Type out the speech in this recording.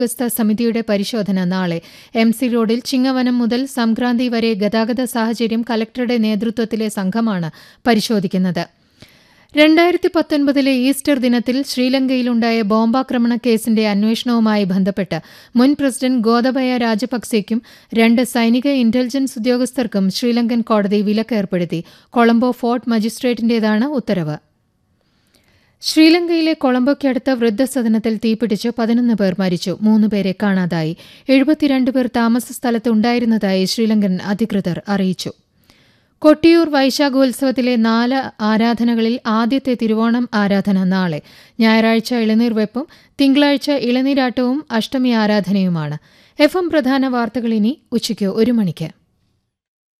ഉദ്യോഗസ്ഥ സമിതിയുടെ പരിശോധന നാളെ എം സി റോഡിൽ ചിങ്ങവനം മുതൽ സംക്രാന്തി വരെ ഗതാഗത സാഹചര്യം കലക്ടറുടെ നേതൃത്വത്തിലെ സംഘമാണ് പരിശോധിക്കുന്നത് രണ്ടായിരത്തി പത്തൊൻപതിലെ ഈസ്റ്റർ ദിനത്തിൽ ശ്രീലങ്കയിലുണ്ടായ ബോംബാക്രമണ കേസിന്റെ അന്വേഷണവുമായി ബന്ധപ്പെട്ട് മുൻ പ്രസിഡന്റ് ഗോതബയ രാജപക്സെയ്ക്കും രണ്ട് സൈനിക ഇന്റലിജൻസ് ഉദ്യോഗസ്ഥർക്കും ശ്രീലങ്കൻ കോടതി വിലക്കേർപ്പെടുത്തി കൊളംബോ ഫോർട്ട് മജിസ്ട്രേറ്റിന്റേതാണ് ഉത്തരവ് ശ്രീലങ്കയിലെ കൊളംബോയ്ക്കടുത്ത വൃദ്ധസദനത്തിൽ തീപിടിച്ച് പതിനൊന്ന് പേർ മരിച്ചു മൂന്ന് പേരെ കാണാതായി എഴുപത്തിരണ്ട് പേർ താമസ സ്ഥലത്ത് ഉണ്ടായിരുന്നതായി ശ്രീലങ്കൻ അധികൃതർ അറിയിച്ചു കൊട്ടിയൂർ വൈശാഖോത്സവത്തിലെ നാല് ആരാധനകളിൽ ആദ്യത്തെ തിരുവോണം ആരാധന നാളെ ഞായറാഴ്ച ഇളനീർ വെപ്പും തിങ്കളാഴ്ച ഇളനീരാട്ടവും അഷ്ടമി ആരാധനയുമാണ് എഫ് എം പ്രധാന വാർത്തകൾ ഇനി ഉച്ചയ്ക്ക് ഒരു മണിക്ക്